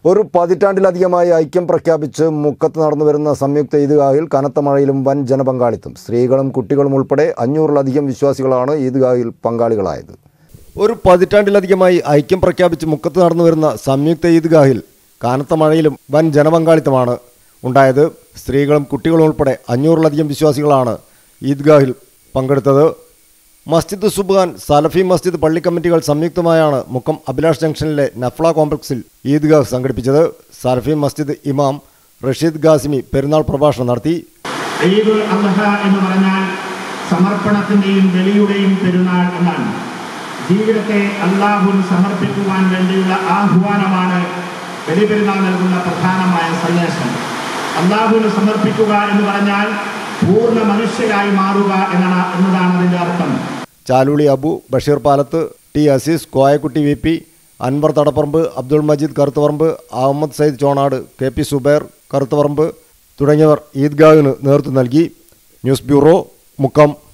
ഒരു പതിറ്റാണ്ടിലധികമായി ഐക്യം പ്രഖ്യാപിച്ച് മുക്കത്ത് നടന്നു വരുന്ന സംയുക്ത ഈദ്ഗാഹിൽ കനത്ത മഴയിലും വൻ ജനപങ്കാളിത്തം സ്ത്രീകളും കുട്ടികളും ഉൾപ്പെടെ അഞ്ഞൂറിലധികം വിശ്വാസികളാണ് ഈദ്ഗാഹിൽ പങ്കാളികളായത് ഒരു പതിറ്റാണ്ടിലധികമായി ഐക്യം പ്രഖ്യാപിച്ച് മുക്കത്ത് നടന്നു വരുന്ന സംയുക്ത ഈദ്ഗാഹിൽ കനത്ത മഴയിലും വൻ ജനപങ്കാളിത്തമാണ് ഉണ്ടായത് സ്ത്രീകളും കുട്ടികളും ഉൾപ്പെടെ അഞ്ഞൂറിലധികം വിശ്വാസികളാണ് ഈദ്ഗാഹിൽ പങ്കെടുത്തത് മസ്ജിദ് സുബ്ഹാൻ സലഫി മസ്ജിദ് പള്ളി കമ്മിറ്റികൾ സംയുക്തമായാണ് മുക്കം അഭിലാഷ് ജംഗ്ഷനിലെ നഫ്ല കോംപ്ലക്സിൽ ഈദ്ഗാഹ് സംഘടിപ്പിച്ചത് സലഫി മസ്ജിദ് ഇമാം റഷീദ് ഖാസിമി പെരുന്നാൾ പ്രഭാഷണം നടത്തി ഈദുൽ അദ്ഹ എന്ന് പറഞ്ഞാൽ സമർപ്പണത്തിന്റെയും ബലിയുടെയും പെരുന്നാൾ എന്നാണ് ജീവിതത്തെ അള്ളാഹുവിന് സമർപ്പിക്കുവാൻ വേണ്ടിയുള്ള ആഹ്വാനമാണ് ബലിപെരുന്നാൾ നൽകുന്ന പ്രധാനമായ സന്ദേശം അള്ളാഹുവിന് സമർപ്പിക്കുക എന്ന് പറഞ്ഞാൽ പൂർണ്ണ മനുഷ്യരായി മാറുക എന്നാണ് എന്നതാണ് അതിന്റെ അർത്ഥം Chaluli Abu Basheer Palath T Azeez Koyakutty V P Anwar Thadapparamba Abdul Majeed Karuthaparamba Ahammed Sayyid Chonad K P Subair Karuthaparamba തുടങ്ങിയവർ ഈദ്ഗാഹിന് നേതൃത്വം നൽകി ന്യൂസ് ബ്യൂറോ മുക്കം